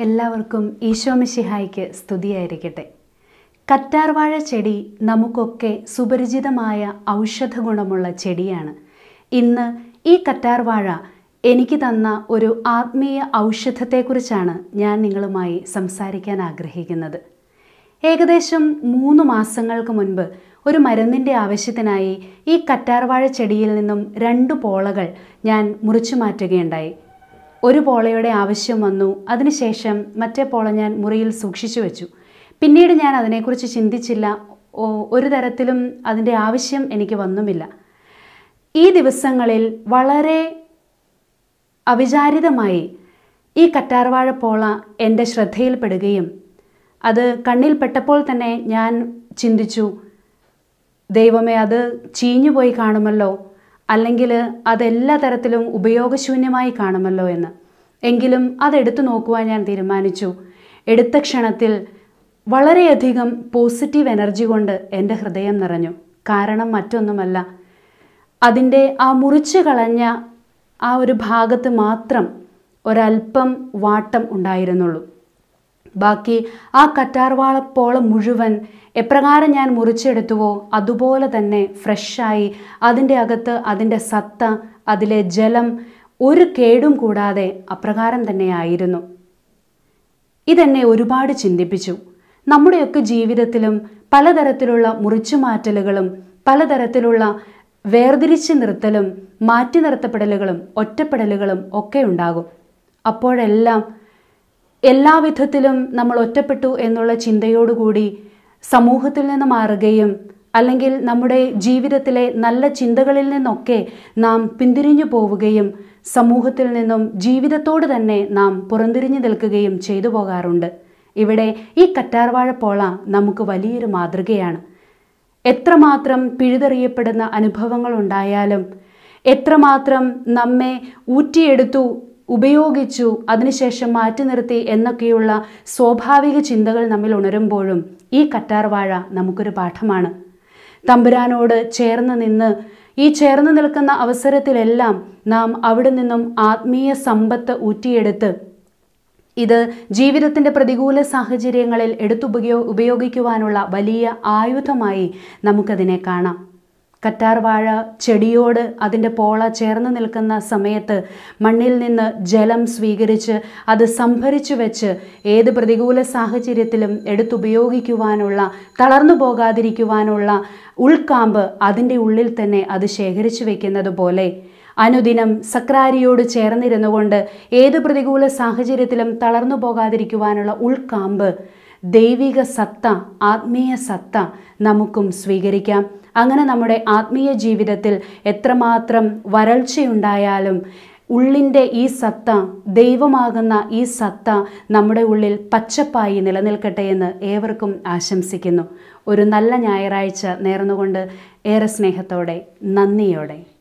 എല്ലാവർക്കും ഈശോമിശിഹായ്ക്ക് സ്തുതിയായിരിക്കട്ടെ കറ്റാർവാഴ ചെടി നമുക്കൊക്കെ സുപരിചിതമായ ഔഷധ ഗുണമുള്ള ചെടിയാണ് ഇന്ന് ഈ കറ്റാർവാഴ എനിക്ക് തന്ന ഒരു ആത്മീയ ഔഷധത്തെക്കുറിച്ചാണ് ഞാൻ നിങ്ങളുമായി സംസാരിക്കാൻ ആഗ്രഹിക്കുന്നത് ഏകദേശം മൂന്ന് മാസങ്ങൾക്ക് മുൻപ് ഒരു മരുന്നിൻ്റെ ആവശ്യത്തിനായി ഈ കറ്റാർവാഴ ചെടിയിൽ നിന്നും രണ്ട് പോളകൾ ഞാൻ മുറിച്ചു മാറ്റുകയുണ്ടായി ഒരു പോളയുടെ ആവശ്യം വന്നു അതിനുശേഷം മറ്റേ പോള ഞാൻ മുറിയിൽ സൂക്ഷിച്ചു വെച്ചു പിന്നീട് ഞാൻ അതിനെക്കുറിച്ച് ചിന്തിച്ചില്ല ഓ ഒരു തരത്തിലും അതിൻ്റെ ആവശ്യം എനിക്ക് വന്നുമില്ല ഈ ദിവസങ്ങളിൽ വളരെ അവിചാരിതമായി ഈ കറ്റാർവാഴ പോള എൻ്റെ ശ്രദ്ധയിൽപ്പെടുകയും അത് കണ്ണിൽപ്പെട്ടപ്പോൾ തന്നെ ഞാൻ ചിന്തിച്ചു ദൈവമേ അത് ചീഞ്ഞുപോയി കാണുമല്ലോ അല്ലെങ്കിൽ അതെല്ലാ തരത്തിലും ഉപയോഗശൂന്യമായി കാണുമല്ലോ എന്ന് എങ്കിലും അതെടുത്തു നോക്കുവാൻ ഞാൻ തീരുമാനിച്ചു എടുത്ത ക്ഷണത്തിൽ വളരെയധികം പോസിറ്റീവ് എനർജി കൊണ്ട് എൻ്റെ ഹൃദയം നിറഞ്ഞു കാരണം മറ്റൊന്നുമല്ല അതിൻ്റെ ആ മുറിച്ചു കളഞ്ഞ ആ ഒരു ഭാഗത്ത് മാത്രം ഒരല്പം വാട്ടം ഉണ്ടായിരുന്നുള്ളൂ ബാക്കി ആ കറ്റാർവാളപ്പോളം മുഴുവൻ എപ്രകാരം ഞാൻ മുറിച്ചെടുത്തുവോ അതുപോലെ തന്നെ ഫ്രഷായി അതിൻ്റെ അകത്ത് അതിൻ്റെ സത്ത അതിലെ ജലം ഒരു കേടും കൂടാതെ അപ്രകാരം തന്നെയായിരുന്നു ഇതെന്നെ ഒരുപാട് ചിന്തിപ്പിച്ചു നമ്മുടെയൊക്കെ ജീവിതത്തിലും പലതരത്തിലുള്ള മുറിച്ചുമാറ്റലുകളും പലതരത്തിലുള്ള വേർതിരിച്ച് നിർത്തലും മാറ്റി നിർത്തപ്പെടലുകളും ഒറ്റപ്പെടലുകളും ഒക്കെ ഉണ്ടാകും അപ്പോഴെല്ലാം എല്ലാവിധത്തിലും നമ്മൾ ഒറ്റപ്പെട്ടു എന്നുള്ള ചിന്തയോടുകൂടി സമൂഹത്തിൽ നിന്ന് മാറുകയും അല്ലെങ്കിൽ നമ്മുടെ ജീവിതത്തിലെ നല്ല ചിന്തകളിൽ നിന്നൊക്കെ നാം പിന്തിരിഞ്ഞു പോവുകയും സമൂഹത്തിൽ നിന്നും ജീവിതത്തോട് തന്നെ നാം പുറന്തിരിഞ്ഞു നിൽക്കുകയും ചെയ്തു പോകാറുണ്ട് ഇവിടെ ഈ കറ്റാർവാഴപ്പോള നമുക്ക് വലിയൊരു മാതൃകയാണ് എത്രമാത്രം പിഴുതെറിയപ്പെടുന്ന അനുഭവങ്ങൾ ഉണ്ടായാലും എത്രമാത്രം നമ്മെ ഊറ്റിയെടുത്തു ഉപയോഗിച്ചു അതിനുശേഷം മാറ്റി നിർത്തി എന്നൊക്കെയുള്ള സ്വാഭാവിക ചിന്തകൾ നമ്മിൽ ഉണരുമ്പോഴും ഈ കറ്റാർവാഴ നമുക്കൊരു പാഠമാണ് തമ്പുരാനോട് ചേർന്ന് നിന്ന് ഈ ചേർന്ന് നിൽക്കുന്ന അവസരത്തിലെല്ലാം നാം അവിടെ നിന്നും ആത്മീയ സമ്പത്ത് ഊറ്റിയെടുത്ത് ഇത് ജീവിതത്തിൻ്റെ പ്രതികൂല സാഹചര്യങ്ങളിൽ എടുത്തുപയോ ഉപയോഗിക്കുവാനുള്ള വലിയ ആയുധമായി നമുക്കതിനെ കാണാം കറ്റാർവാഴ ചെടിയോട് അതിൻ്റെ പോള ചേർന്ന് നിൽക്കുന്ന സമയത്ത് മണ്ണിൽ നിന്ന് ജലം സ്വീകരിച്ച് അത് സംഭരിച്ചു വെച്ച് ഏത് പ്രതികൂല സാഹചര്യത്തിലും എടുത്തുപയോഗിക്കുവാനുള്ള തളർന്നു പോകാതിരിക്കുവാനുള്ള ഉൾക്കാമ്പ് അതിൻ്റെ ഉള്ളിൽ തന്നെ അത് ശേഖരിച്ചു വെക്കുന്നത് പോലെ അനുദിനം സക്രാരിയോട് ചേർന്നിരുന്നുകൊണ്ട് ഏത് പ്രതികൂല സാഹചര്യത്തിലും തളർന്നു പോകാതിരിക്കുവാനുള്ള ഉൾക്കാമ്പ് ദൈവിക സത്ത ആത്മീയ സത്ത നമുക്കും സ്വീകരിക്കാം അങ്ങനെ നമ്മുടെ ആത്മീയ ജീവിതത്തിൽ എത്രമാത്രം വരൾച്ചയുണ്ടായാലും ഉള്ളിൻ്റെ ഈ സത്ത ദൈവമാകുന്ന ഈ സത്ത നമ്മുടെ ഉള്ളിൽ പച്ചപ്പായി നിലനിൽക്കട്ടെ എന്ന് ഏവർക്കും ആശംസിക്കുന്നു ഒരു നല്ല ഞായറാഴ്ച നേർന്നുകൊണ്ട് ഏറെ സ്നേഹത്തോടെ നന്ദിയോടെ